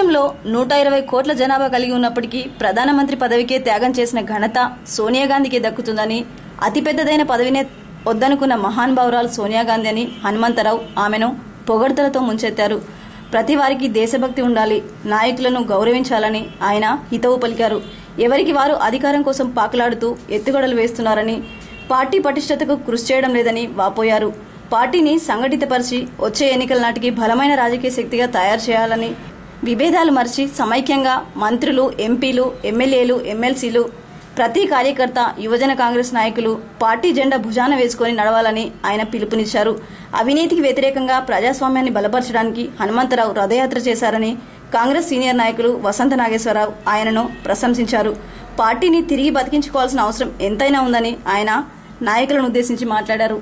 దేశంలో నూట ఇరవై కోట్ల జనాభా కలిగి ఉన్నప్పటికీ ప్రధానమంత్రి పదవికే త్యాగం చేసిన ఘనత సోనియా గాంధీకి దక్కుతుందని అతిపెద్దదైన పదవినే వద్దనుకున్న మహానుభావురాలు సోనియా గాంధీ అని హనుమంతరావు ఆమెను పొగడ్తలతో ముంచెత్తారు ప్రతి వారికి దేశభక్తి ఉండాలి నాయకులను గౌరవించాలని ఆయన హితవు పలికారు ఎవరికి వారు అధికారం కోసం పాకులాడుతూ ఎత్తుగడలు వేస్తున్నారని పార్టీ పటిష్టతకు కృషి చేయడం లేదని వాపోయారు పార్టీని సంఘటితపరిచి వచ్చే ఎన్నికల నాటికి బలమైన రాజకీయ శక్తిగా తయారు చేయాలని విభేదాలు మరిచి సమైక్యంగా మంత్రులు ఎంపీలు ఎమ్మెల్యేలు ఎమ్మెల్సీలు ప్రతి కార్యకర్త యువజన కాంగ్రెస్ నాయకులు పార్టీ జెండా భుజాన వేసుకుని నడవాలని ఆయన పిలుపునిచ్చారు అవినీతికి వ్యతిరేకంగా ప్రజాస్వామ్యాన్ని బలపరచడానికి హనుమంతరావు రథయాత్ర చేశారని కాంగ్రెస్ సీనియర్ నాయకులు వసంత నాగేశ్వరరావు ఆయనను ప్రశంసించారు పార్టీని తిరిగి బతికించుకోవాల్సిన అవసరం ఎంతైనా ఉందని ఆయన నాయకులను ఉద్దేశించి మాట్లాడారు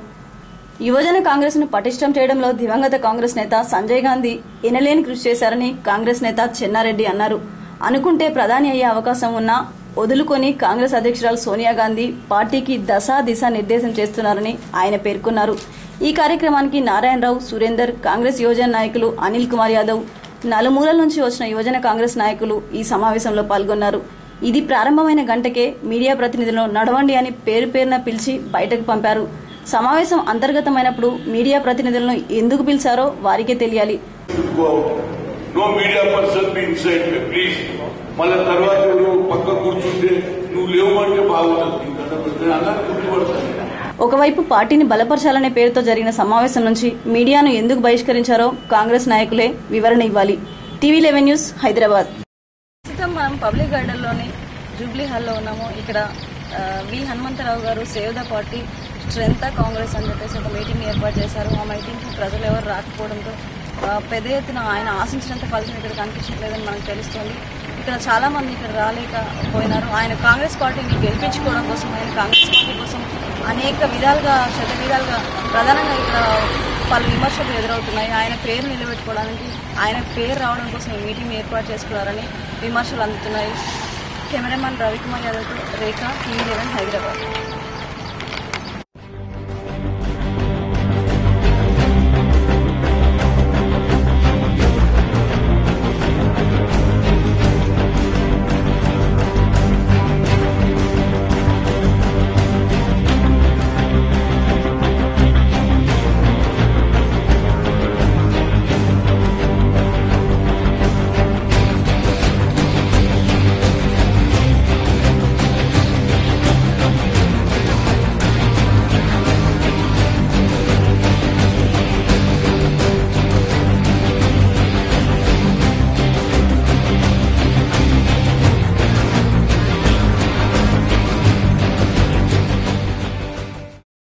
యువజన కాంగ్రెస్ ను పటిష్టం చేయడంలో దివంగత కాంగ్రెస్ నేత సంజయ్ గాంధీ ఎనలేని కృషి చేశారని కాంగ్రెస్ నేత చెన్నారెడ్డి అన్నారు అనుకుంటే ప్రధాని అయ్యే అవకాశం ఉన్నా వదులుకొని కాంగ్రెస్ అధ్యక్షురాలు సోనియా గాంధీ పార్టీకి దశ దిశ నిర్దేశం చేస్తున్నారని ఆయన పేర్కొన్నారు ఈ కార్యక్రమానికి నారాయణరావు సురేందర్ కాంగ్రెస్ యువజన నాయకులు అనిల్ కుమార్ యాదవ్ నలుమూలల నుంచి వచ్చిన యువజన కాంగ్రెస్ నాయకులు ఈ సమావేశంలో పాల్గొన్నారు ఇది ప్రారంభమైన గంటకే మీడియా ప్రతినిధులను నడవండి అని పేరు పేరున పిలిచి బయటకు పంపారు సమావేశం అంతర్గతమైనప్పుడు మీడియా ప్రతినిధులను ఎందుకు పిలిచారో వారికే తెలియాలి go out. No media person be inside, please. మళ్ళా తర్వాత ఎవరు పక్క కూర్చుంటే నువ్వు లేవమంటే బాగుంటుంది ఇంకా నేను అన్నాను గుర్తుపడతాను ఒకవైపు పార్టీని బలపరచాలనే పేరుతో జరిగిన సమావేశం నుంచి మీడియాను ఎందుకు బహిష్కరించారో కాంగ్రెస్ నాయకులే వివరణ ఇవ్వాలి టీవీ లెవెన్ న్యూస్ హైదరాబాద్ ప్రస్తుతం మనం పబ్లిక్ గార్డెన్లోని జూబ్లీ హాల్లో ఉన్నాము ఇక్కడ ఆ, V Hanumantha Rao garu save the party strength Congress అని చెప్పేసి ఒక మీటింగ్ ఏర్పాటు చేశారు ఆ మీటింగ్కి ప్రజలు ఎవరు రాకపోవడంతో ఆ, పెద్ద ఎత్తున ఆయన ఆశించినంత ఫలితం ఇక్కడ కనిపించట్లేదని మనకు తెలుస్తోంది ఇక్కడ చాలా మంది ఇక్కడ రాలేకపోయినారు ఆయన కాంగ్రెస్ పార్టీని గెలిపించుకోవడం కోసం ఆయన కాంగ్రెస్ పార్టీ కోసం అనేక విధాలుగా శత విధాలుగా ప్రధానంగా ఇక్కడ పలు విమర్శలు ఎదురవుతున్నాయి ఆయన పేరు నిలబెట్టుకోవడానికి ఆయన పేరు రావడం కోసం ఈ మీటింగ్ ఏర్పాటు చేసుకున్నారని విమర్శలు అందుతున్నాయి కెమెరామెన్ రవికుమార్ యాదవ్తో రేఖ టీవీ లెవెన్ హైదరాబాద్